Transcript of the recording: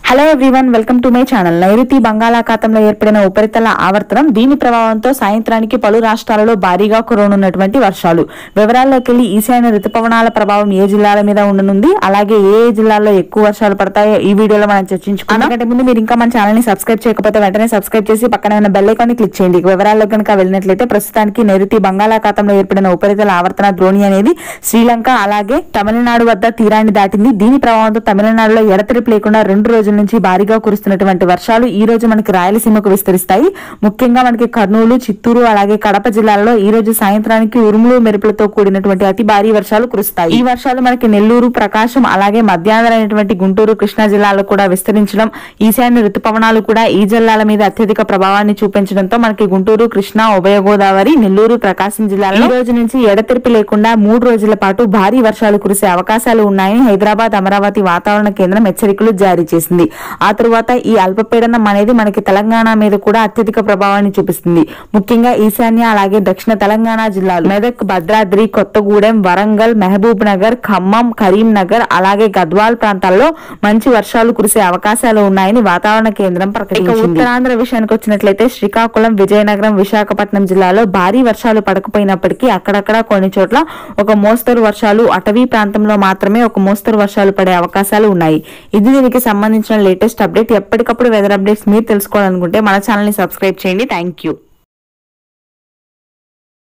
hello everyone welcome to my channel నైరుతి బంగాళాఖాతంలో ఏర్పడిన ఉపరితల ఆవర్తనం దీని ప్రభావంతో సాయంత్రానికి పలు రాష్ట్రాలలో భారీగా కురవనున్నటువంటి వర్షాలు వివరాల్లోకి వెళ్లి ఈశాన్య ఋతుపవనాల ప్రభావం ఏ జిల్లాల మీద ఉండనుంది అలాగే ఏ ఏ జిల్లాల్లో ఎక్కువ వర్షాలు పడతాయో ఈ వీడియోలో మనం చర్చించుకుందాం అంతకంటే ముందు మీరు ఇంకా మన ఛానల్ ని సబ్స్క్రైబ్ చేయకపోతే వెంటనే సబ్స్క్రైబ్ చేసి పక్కన ఉన్న బెల్ ఐకాన్ ని క్లిక్ చేయండి ఇక వివరాల్లో కనుక వెళ్ళినట్లయితే ప్రస్తుతానికి నైరుతి బంగాళాఖాతంలో ఏర్పడిన ఉపరితల ఆవర్తన ద్రోణి అనేది శ్రీలంక అలాగే తమిళనాడు వద్ద తీరాన్ని దాటింది దీని ప్రభావంతో తమిళనాడులో ఎడతెరిపి లేకుండా రెండు రోజుల నుంచి భారీగా కురుస్తున్నటువంటి వర్షాలు ఈ రోజు మనకి రాయలసీమకు విస్తరిస్తాయి ముఖ్యంగా మనకి కర్నూలు చిత్తూరు అలాగే కడప జిల్లాల్లో ఈ రోజు సాయంత్రానికి ఉరుములు మెరుపులతో కూడినటువంటి అతి భారీ వర్షాలు కురుస్తాయి ఈ వర్షాలు మనకి నెల్లూరు ప్రకాశం అలాగే మధ్యాంధ్రైనటువంటి గుంటూరు కృష్ణా జిల్లాలో కూడా విస్తరించడం ఈశాన్య ఋతుపవనాలు కూడా ఈ జిల్లాల మీద అత్యధిక ప్రభావాన్ని చూపించడంతో మనకి గుంటూరు కృష్ణా ఉభయ గోదావరి నెల్లూరు ప్రకాశం జిల్లాలో ఈ రోజు నుంచి ఎడతెరిపి లేకుండా మూడు రోజుల పాటు భారీ వర్షాలు కురిసే అవకాశాలు ఉన్నాయని హైదరాబాద్ అమరావతి వాతావరణ కేంద్రం హెచ్చరికలు జారీ చేసింది ఆ తరువాత ఈ అల్పపీడనం అనేది మనకి తెలంగాణ మీద కూడా అత్యధిక ప్రభావాన్ని చూపిస్తుంది ముఖ్యంగా ఈశాన్య అలాగే దక్షిణ తెలంగాణ జిల్లాలు మెదక్ భద్రాద్రి కొత్తగూడెం వరంగల్ మహబూబ్ నగర్ ఖమ్మం కరీంనగర్ అలాగే గద్వాల్ ప్రాంతాల్లో మంచి వర్షాలు కురిసే అవకాశాలు ఉన్నాయని వాతావరణ కేంద్రం ప్రకటించింది ఉత్తరాంధ్ర విషయానికి వచ్చినట్లయితే శ్రీకాకుళం విజయనగరం విశాఖపట్నం జిల్లాలో భారీ వర్షాలు పడకపోయినప్పటికీ అక్కడక్కడ కొన్ని చోట్ల ఒక మోస్తరు వర్షాలు అటవీ ప్రాంతంలో మాత్రమే ఒక మోస్తరు వర్షాలు పడే అవకాశాలు ఉన్నాయి ఇది దీనికి సంబంధించిన లేటెస్ట్ అప్డేట్ ఎప్పటికప్పుడు వెదర్ అప్డేట్స్ మీరు తెలుసుకోవాలనుకుంటే మన ఛానల్ ని సబ్స్క్రైబ్ చేయండి థ్యాంక్ యూ